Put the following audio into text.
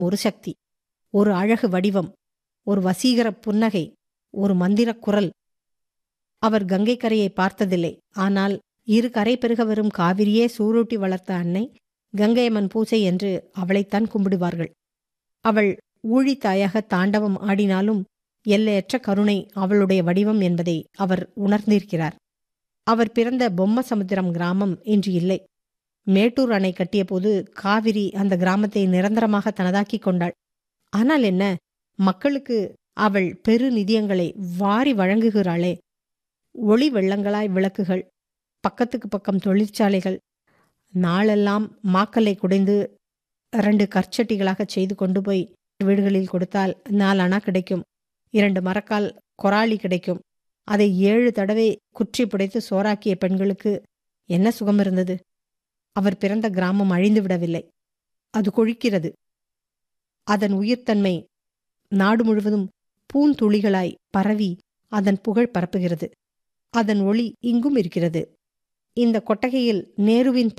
ஒரு சக்தி ஒரு அழகு வடிவம் ஒரு வசீகர புன்னகை ஒரு மந்திரக் குரல் அவர் கங்கை கரையை பார்த்ததில்லை ஆனால் இரு கரை பெருக வரும் காவிரியே சூரூட்டி வளர்த்த அன்னை கங்கையம்மன் பூசை என்று அவளைத்தான் கும்பிடுவார்கள் அவள் ஊழித்தாயாக தாண்டவம் ஆடினாலும் எல்லையற்ற கருணை அவளுடைய வடிவம் என்பதை அவர் உணர்ந்திருக்கிறார் அவர் பிறந்த பொம்மசமுத்திரம் கிராமம் இன்று இல்லை மேட்டூர் அணை கட்டியபோது காவிரி அந்த கிராமத்தை நிரந்தரமாக தனதாக்கிக் கொண்டாள் ஆனால் என்ன மக்களுக்கு அவள் பெரு நிதியங்களை வாரி வழங்குகிறாளே ஒளி வெள்ளங்களாய் விளக்குகள் பக்கத்துக்கு பக்கம் தொழிற்சாலைகள் நாளெல்லாம் மாக்கல்லை குடைந்து இரண்டு கற்சட்டிகளாகச் செய்து கொண்டு போய் வீடுகளில் கொடுத்தால் நாலணா கிடைக்கும் இரண்டு மரக்கால் கொராளி கிடைக்கும் அதை ஏழு தடவை குற்றி புடைத்து சோறாக்கிய பெண்களுக்கு என்ன சுகம் இருந்தது அவர் பிறந்த கிராமம் அழிந்து விடவில்லை அது கொழிக்கிறது அதன் உயிர்த்தன்மை நாடு முழுவதும் பூந்துளிகளாய் பரவி அதன் புகழ் பரப்புகிறது அதன் ஒளி இங்கும் இருக்கிறது இந்த கொட்டகையில் நேருவின்